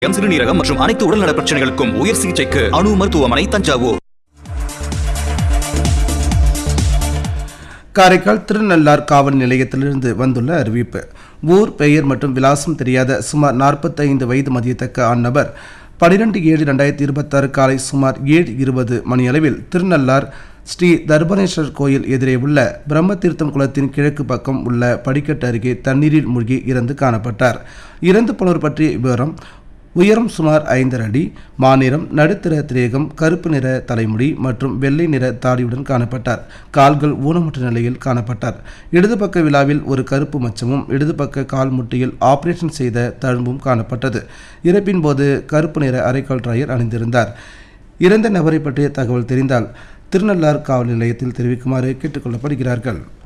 M சிறுநீரகம் மற்றும் அனைத்து உடல்நல பிரச்சனைகளுக்கும் உயர் சிகிச்சைக்கு அணு மருத்துவமனை தஞ்சாவூர் காரைக்கால் திருநள்ளார் காவல் நிலையத்திலிருந்து வந்துள்ள அறிவிப்பு ஊர் பெயர் மற்றும் விலாசம் தெரியாத சுமார் 45 வயது மதியத்தக்க அந்நபர் பனிரெண்டு ஏழு ரெண்டாயிரத்தி இருபத்தாறு காலை சுமார் ஏழு இருபது மணியளவில் திருநள்ளார் ஸ்ரீ தர்பனேஸ்வர் கோயில் எதிரே உள்ள பிரம்மதீர்த்தம் குளத்தின் கிழக்கு பக்கம் உள்ள படிக்கட்டு அருகே தண்ணீரில் மூழ்கி இறந்து காணப்பட்டார் இறந்து போனவர் பற்றிய விவரம் உயரம் சுமார் ஐந்தரை அடி மாநிறம் நடுத்தர திரேகம் கருப்பு நிற தலைமுடி மற்றும் வெள்ளை நிற தாடியுடன் காணப்பட்டார் கால்கள் ஊனமுற்ற நிலையில் காணப்பட்டார் இடது பக்க விழாவில் ஒரு கருப்பு மச்சமும் இடது பக்க கால் முட்டியில் ஆபரேஷன் செய்த தழும்பும் காணப்பட்டது இறப்பின் போது கருப்பு நிற அரைக்கால் டிராயர் அணிந்திருந்தார் இறந்த நபரை பற்றிய தகவல் தெரிந்தால் திருநள்ளார் காவல் நிலையத்தில் தெரிவிக்குமாறு கேட்டுக்கொள்ளப்படுகிறார்கள்